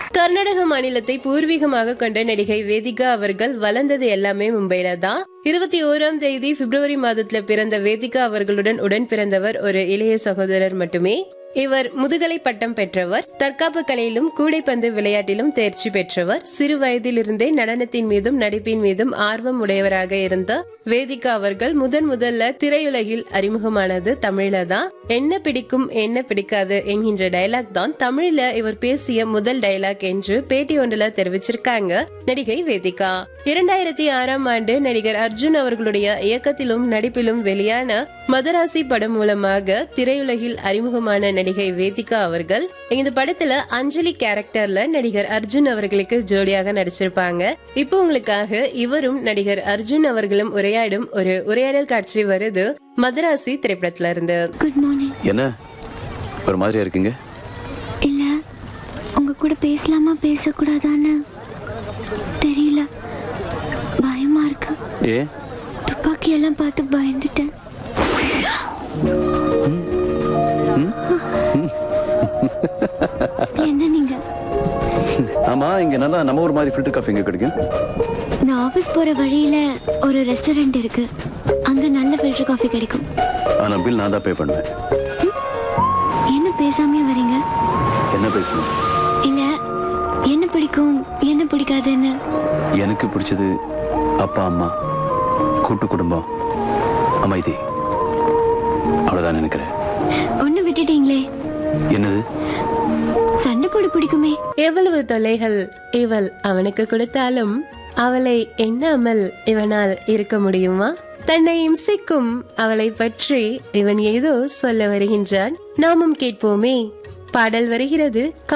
கர்நாடக மாநிலத்தை பூர்வீகமாக கொண்ட நடிகை வேதிகா அவர்கள் வளர்ந்தது எல்லாமே மும்பைல தான் இருபத்தி ஓராம் தேதி பிப்ரவரி மாதத்துல பிறந்த வேதிகா அவர்களுடன் உடன் பிறந்தவர் ஒரு இளைய சகோதரர் மட்டுமே இவர் முதுகலை பட்டம் பெற்றவர் தற்காப்பு கலையிலும் கூடைப்பந்து விளையாட்டிலும் தேர்ச்சி பெற்றவர் சிறு வயதிலிருந்தே நடனத்தின் மீதும் நடிப்பின் மீதும் ஆர்வம் உடையவராக இருந்த வேதிகா அவர்கள் முதன் முதல்ல திரையுலகில் அறிமுகமானது தமிழ்ல தான் என்ன பிடிக்கும் என்ன பிடிக்காது என்கின்ற டயலாக் தான் தமிழ்ல இவர் பேசிய முதல் டயலாக் என்று பேட்டி ஒன்றுல தெரிவிச்சிருக்காங்க நடிகை வேதிகா இரண்டாயிரத்தி ஆறாம் ஆண்டு நடிகர் அர்ஜுன் அவர்களுடைய இயக்கத்திலும் நடிப்பிலும் வெளியான மதராசி படம் மூலமாக திரையுலகில் அறிமுகமான நடிகை வேதிகா அவர்கள் இந்த படத்துல அஞ்சலி கேரக்டர்ல நடிகர் அர்ஜுன் அவர்களுக்கு ஜோடியாக நடிச்சிருப்பாங்க இப்போ உங்களுக்காக இவரும் நடிகர் அர்ஜுன் அவர்களும் உரையாடும் ஒரு உரையாடல் காட்சி வருது மதராசி திரைப்படத்துல இருந்து குட் மார்னிங் என்ன ஒரு மாதிரியா இருக்கீங்க இல்ல உங்க கூட பேசலாமா பேசக்கூடாதான்னு தெரியல பயமா இருக்கு ஏ துப்பாக்கி எல்லாம் பார்த்து பயந்துட்டேன் என்ன நீங்க ஆமா இங்க நல்லா நம்ம ஊர் மாதிரி ஃபில்டர் காஃபி எங்க கிடைக்கும் நான் ஆபீஸ் போற வழியில ஒரு ரெஸ்டாரண்ட் இருக்கு அங்க நல்ல ஃபில்டர் காஃபி கிடைக்கும் ஆனா பில் நான் தான் பே பண்ணுவேன் என்ன பேசாமே வரீங்க என்ன பேசணும் இல்ல என்ன பிடிக்கும் என்ன பிடிக்காதுன்னு எனக்கு பிடிச்சது அப்பா அம்மா கூட்டு குடும்பம் அமைதி அவ்வளவுதான் நினைக்கிறேன் ஒண்ணு விட்டுட்டீங்களே என்னது சண்டை போட பிடிக்குமே எவ்வளவு தொல்லைகள் இவள் அவனுக்கு கொடுத்தாலும் அவளை எண்ணாமல் இவனால் இருக்க முடியுமா தன்னை இம்சிக்கும் அவளை பற்றி இவன் ஏதோ சொல்ல வருகின்றான் நாமும் கேட்போமே பாடல் வருகிறது